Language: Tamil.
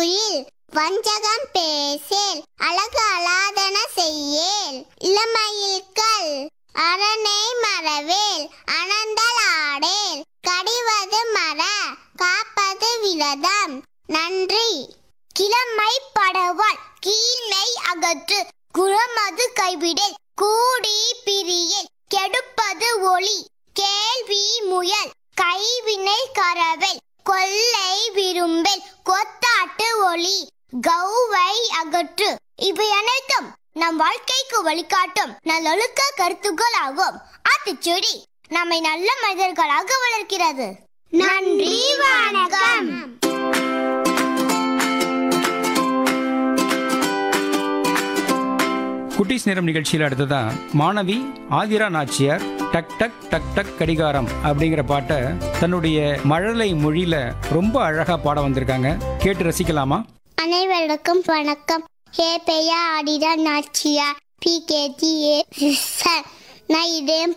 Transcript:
துயில் வஞ்சகம் பேசேல் அழகு அலாதன செய்யேல் இளமயில்கள் அரணை மறவேல் அனந்தல் ஆடேல் கடிவது மர காப்பது விரதம் நன்றி கிழமை படவால் கீழ்மை அகற்று குறமது கைவிடல் கூடி பிரியல் கெடுப்பது ஒளி கேள்வி முயல் கைவினை கரவல் கொல்லை விரும்பல் கொத்தாட்டு ஒளி கௌவை அகற்று இவை அனைத்தும் நம் வாழ்க்கைக்கு வழிகாட்டும் நல்லொழுக்க கருத்துக்கள் ஆகும் ஆத்திச்செடி நம்மை நல்ல மனிதர்களாக வளர்க்கிறது நன்றி வணக்கம் குட்டீஸ் நேரம் நிகழ்ச்சியில் அடுத்ததா மாணவி ஆதிரா நாச்சியார் டக் டக் டக் டக் கடிகாரம் அப்படிங்கிற பாட்டை தன்னுடைய மழலை மொழியில ரொம்ப அழகா பாட வந்திருக்காங்க கேட்டு ரசிக்கலாமா அனைவருக்கும் வணக்கம் ஹே பெயா ஆடிடா நாச்சியா பி கேஜி ஏ நான் இதயம்